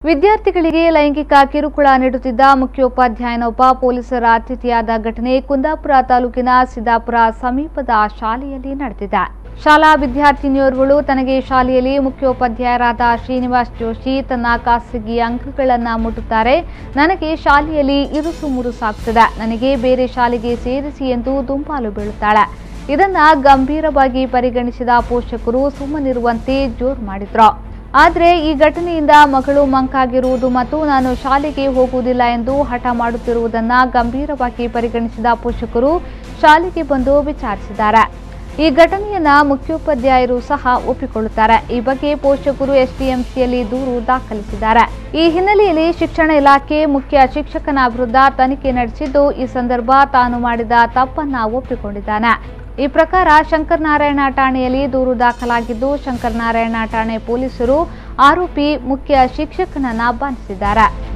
ವಿದ್ಯಾರ್ಥಿಗಳಿಗೆ ಲೈಂಗಿಕ ಕಿರುಕುಳ ನೀಡುತ್ತಿದ್ದ ಮುಖ್ಯೋಪಾಧ್ಯಾಯನೊಬ್ಬ ಪೊಲೀಸರ ಅತಿಥಿಯಾದ ಘಟನೆ ಕುಂದಾಪುರ ತಾಲೂಕಿನ ಸಿದ್ದಾಪುರ ಸಮೀಪದ ಶಾಲೆಯಲ್ಲಿ ನಡೆದಿದೆ ಶಾಲಾ ವಿದ್ಯಾರ್ಥಿನಿಯೋರ್ವಳು ತನಗೆ ಶಾಲೆಯಲ್ಲಿ ಮುಖ್ಯೋಪಾಧ್ಯಾಯರಾದ ಶ್ರೀನಿವಾಸ್ ಜೋಶಿ ತನ್ನ ಖಾಸಗಿ ಅಂಕಗಳನ್ನು ಮುಟ್ಟುತ್ತಾರೆ ನನಗೆ ಶಾಲೆಯಲ್ಲಿ ಇರುಸು ಮುರುಸಾಗ್ತದೆ ನನಗೆ ಬೇರೆ ಶಾಲೆಗೆ ಸೇರಿಸಿ ಎಂದು ದುಂಬಾಲು ಬೀಳುತ್ತಾಳೆ ಇದನ್ನ ಗಂಭೀರವಾಗಿ ಪರಿಗಣಿಸಿದ ಪೋಷಕರು ಸುಮ್ಮನಿರುವಂತೆ ಜೋರು ಮಾಡಿದ್ರು ಆದರೆ ಈ ಘಟನೆಯಿಂದ ಮಗಳು ಮಂಕಾಗಿರುವುದು ಮತ್ತು ನಾನು ಶಾಲೆಗೆ ಹೋಗುವುದಿಲ್ಲ ಎಂದು ಹಠ ಮಾಡುತ್ತಿರುವುದನ್ನ ಗಂಭೀರವಾಗಿ ಪರಿಗಣಿಸಿದ ಪೋಷಕರು ಶಾಲೆಗೆ ಬಂದು ವಿಚಾರಿಸಿದ್ದಾರೆ ಈ ಘಟನೆಯನ್ನ ಮುಖ್ಯೋಪಾಧ್ಯಾಯರು ಸಹ ಒಪ್ಪಿಕೊಳ್ಳುತ್ತಾರೆ ಈ ಬಗ್ಗೆ ಪೋಷಕರು ಎಸ್ಡಿಎಂಸಿಯಲ್ಲಿ ದೂರು ದಾಖಲಿಸಿದ್ದಾರೆ ಈ ಹಿನ್ನೆಲೆಯಲ್ಲಿ ಶಿಕ್ಷಣ ಇಲಾಖೆ ಮುಖ್ಯ ಶಿಕ್ಷಕನ ವಿರುದ್ಧ ತನಿಖೆ ನಡೆಸಿದ್ದು ಈ ಸಂದರ್ಭ ತಾನು ಮಾಡಿದ ತಪ್ಪನ್ನ ಒಪ್ಪಿಕೊಂಡಿದ್ದಾನೆ ಈ ಪ್ರಕಾರ ಶಂಕರನಾರಾಯಣ ಠಾಣೆಯಲ್ಲಿ ದೂರು ದಾಖಲಾಗಿದ್ದು ಶಂಕರನಾರಾಯಣ ಠಾಣೆ ಪೊಲೀಸರು ಆರೋಪಿ ಮುಖ್ಯ ಶಿಕ್ಷಕನನ್ನ ಬಂಧಿಸಿದ್ದಾರೆ